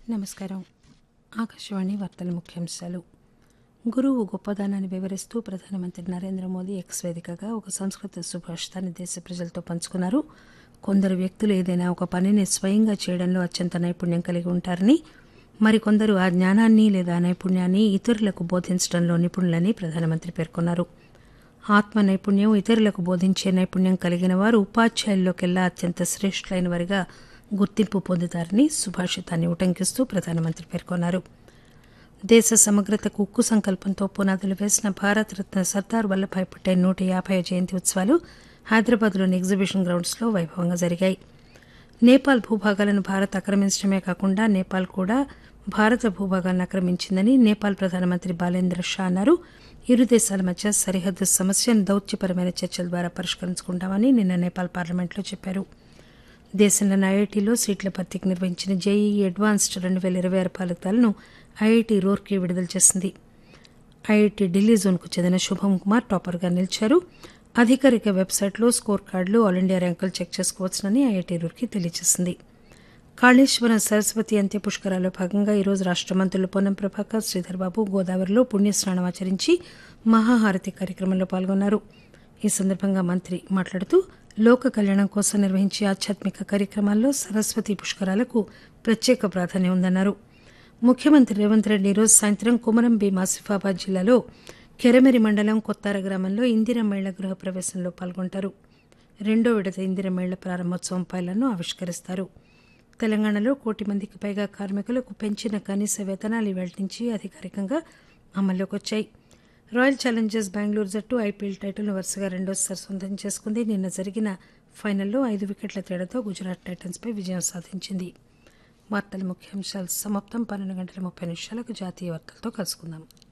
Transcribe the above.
నమస్కారం ఆకాశవాణి వార్తల ముఖ్యాంశాలు గురువు గొప్పదనాన్ని వివరిస్తూ ప్రధానమంత్రి నరేంద్ర మోదీ ఎక్స్ వేదికగా ఒక సంస్కృత సుభాషితాన్ని దేశ ప్రజలతో పంచుకున్నారు కొందరు వ్యక్తులు ఏదైనా ఒక పనిని స్వయంగా చేయడంలో అత్యంత నైపుణ్యం కలిగి ఉంటారని మరికొందరు ఆ జ్ఞానాన్ని లేదా నైపుణ్యాన్ని ఇతరులకు బోధించడంలో నిపుణులని ప్రధానమంత్రి పేర్కొన్నారు ఆత్మ నైపుణ్యం ఇతరులకు బోధించే నైపుణ్యం కలిగిన వారు ఉపాధ్యాయుల్లోకెల్లా అత్యంత శ్రేష్ఠులైన వారిగా గుర్తింపు పొందుతారని సుభాషితాన్ని ఉటంకిస్తూ ప్రధానమంత్రి పేర్కొన్నారు దేశ సమగ్రతకు ఉక్కు సంకల్పంతో పునాదులు వేసిన భారతరత్న సర్దార్ వల్లభాయ్ పటేల్ నూట యాభై జయంతి ఉత్సవాలు హైదరాబాద్లోని ఎగ్జిబిషన్ గ్రౌండ్స్లో వైభవంగా జరిగాయి నేపాల్ భూభాగాలను భారత్ ఆక్రమించడమే కాకుండా నేపాల్ కూడా భారత భూభాగాలను ఆక్రమించిందని నేపాల్ ప్రధానమంత్రి బాలేంద్ర షా అన్నారు ఇరు దేశాల మధ్య సరిహద్దు సమస్యను దౌత్యపరమైన చర్చల ద్వారా పరిష్కరించుకుంటామని నిన్న నేపాల్ పార్లమెంట్లో చెప్పారు దేశంలోని ఐఐటీలో సీట్ల భర్తీకి నిర్వహించిన జేఈఈ అడ్వాన్స్డ్ రెండు వేల ఇరవై ఆరు ఫలితాలను ఐఐటీ రూర్కీ విడుదల చేసింది ఐఐటీ ఢిల్లీ జోన్కు చెందిన శుభం కుమార్ టాపర్గా నిలిచారు అధికారిక వెబ్సైట్లో స్కోర్ కార్డులు ఆల్ ఇండియా ర్యాంకులు చెక్ చేసుకోవచ్చునని ఐఐటీ రూర్కీ తెలియజేసింది కాళేశ్వరం సరస్వతి అంత్య పుష్కరాల్లో భాగంగా ఈరోజు రాష్ట మంత్రులు పొన్నం ప్రభాకర్ శ్రీధర్ బాబు గోదావరిలో పుణ్యస్నానం ఆచరించి మహాహారతి కార్యక్రమంలో పాల్గొన్నారు ఈ సందర్భంగా మంత్రి మాట్లాడుతూ లోక కళ్యాణం కోసం నిర్వహించే ఆధ్యాత్మిక కార్యక్రమాల్లో సరస్వతి పుష్కరాలకు ప్రత్యేక ప్రాధాన్యం ఉందన్నారు ముఖ్యమంత్రి రేవంత్ రెడ్డి ఈరోజు సాయంత్రం కుమరం భీం ఆసిఫాబాద్ జిల్లాలో కెరమెరి మండలం కొత్తార గ్రామంలో ఇందిరమేళ్ల గృహ ప్రవేశంలో పాల్గొంటారు రెండో విడత ఇందిరమేళ్ల ప్రారంభోత్సవం పైలను ఆవిష్కరిస్తారు తెలంగాణలో కోటి మందికి పైగా కార్మికులకు పెంచిన కనీస వేతనాలు ఇవాళ నుంచి అధికారికంగా అమల్లోకి వచ్చాయి రాయల్ ఛాలెంజర్స్ బెంగళూరు జట్టు ఐపీఎల్ టైటిల్ను వరుసగా రెండోసారి సొంతం చేసుకుంది నిన్న జరిగిన ఫైనల్లో ఐదు వికెట్ల తేడాతో గుజరాత్ టైటన్స్పై విజయం సాధించింది వార్తల ముఖ్యాంశాలు సమాప్తం పన్నెండు గంటల ముప్పై నిమిషాలకు జాతీయ వార్తలతో కలుసుకుందాం